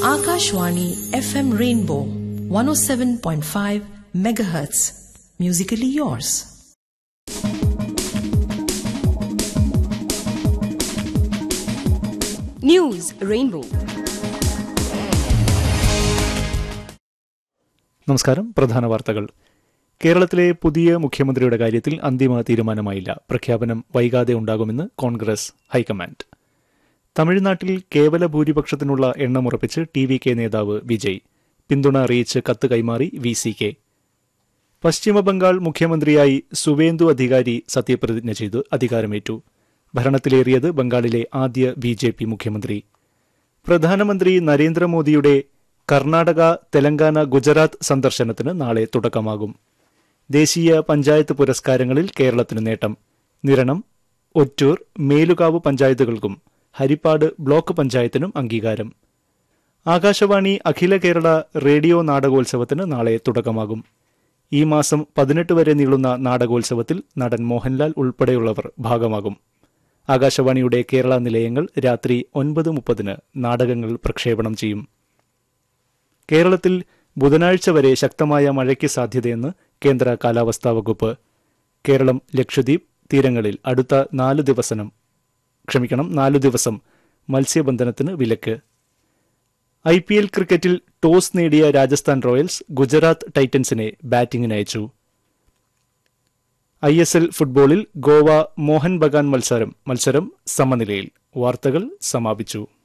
Akashwani FM Rainbow 107.5 megahertz. Musically yours. News rainbow നമസ്കാരം പ്രധാന വാർത്തകൾ കേരളത്തിലെ പുതിയ മുഖ്യമന്ത്രിയുടെ കാര്യത്തിൽ അന്തിമ തീരുമാനമായില്ല പ്രഖ്യാപനം വൈകാതെ ഉണ്ടാകുമെന്ന് കോൺഗ്രസ് ഹൈക്കമാൻഡ് തമിഴ്നാട്ടിൽ കേവല ഭൂരിപക്ഷത്തിനുള്ള എണ്ണമുറപ്പിച്ച് ടി വി കെ നേതാവ് വിജയ് പിന്തുണ അറിയിച്ച് കത്ത് കൈമാറി വി സി കെ പശ്ചിമബംഗാൾ മുഖ്യമന്ത്രിയായി സുവേന്ദു അധികാരി സത്യപ്രതിജ്ഞ ചെയ്ത് അധികാരമേറ്റു ഭരണത്തിലേറിയത് ബംഗാളിലെ ആദ്യ ബി ജെ പി മുഖ്യമന്ത്രി പ്രധാനമന്ത്രി നരേന്ദ്രമോദിയുടെ കർണാടക തെലങ്കാന ഗുജറാത്ത് സന്ദർശനത്തിന് നാളെ തുടക്കമാകും ദേശീയ പഞ്ചായത്ത് പുരസ്കാരങ്ങളിൽ കേരളത്തിന് നേട്ടം നിരണം ഒറ്റൂർ മേലുകാവ് പഞ്ചായത്തുകൾക്കും ഹരിപ്പാട് ബ്ലോക്ക് പഞ്ചായത്തിനും അംഗീകാരം ആകാശവാണി അഖില കേരള റേഡിയോ നാടകോത്സവത്തിന് നാളെ തുടക്കമാകും ഈ മാസം പതിനെട്ട് വരെ നീളുന്ന നാടകോത്സവത്തിൽ നടൻ മോഹൻലാൽ ഉൾപ്പെടെയുള്ളവർ ഭാഗമാകും ആകാശവാണിയുടെ കേരള നിലയങ്ങൾ രാത്രി ഒൻപത് മുപ്പതിന് നാടകങ്ങൾ പ്രക്ഷേപണം ചെയ്യും കേരളത്തിൽ ബുധനാഴ്ച വരെ ശക്തമായ മഴയ്ക്ക് സാധ്യതയെന്ന് കേന്ദ്ര കാലാവസ്ഥാ വകുപ്പ് കേരളം ലക്ഷദ്വീപ് തീരങ്ങളിൽ അടുത്ത നാല് ദിവസം ക്ഷമിക്കണം നാലു ദിവസം മത്സ്യബന്ധനത്തിന് വിലക്ക് ഐ പി എൽ ക്രിക്കറ്റിൽ ടോസ് നേടിയ രാജസ്ഥാൻ റോയൽസ് ഗുജറാത്ത് ടൈറ്റൻസിനെ ബാറ്റിംഗിന് അയച്ചു ഐ എസ് എൽ ഫുട്ബോളിൽ ഗോവ മോഹൻ ബഗാൻ മത്സരം മത്സരം സമനിലയിൽ വാർത്തകൾ സമാപിച്ചു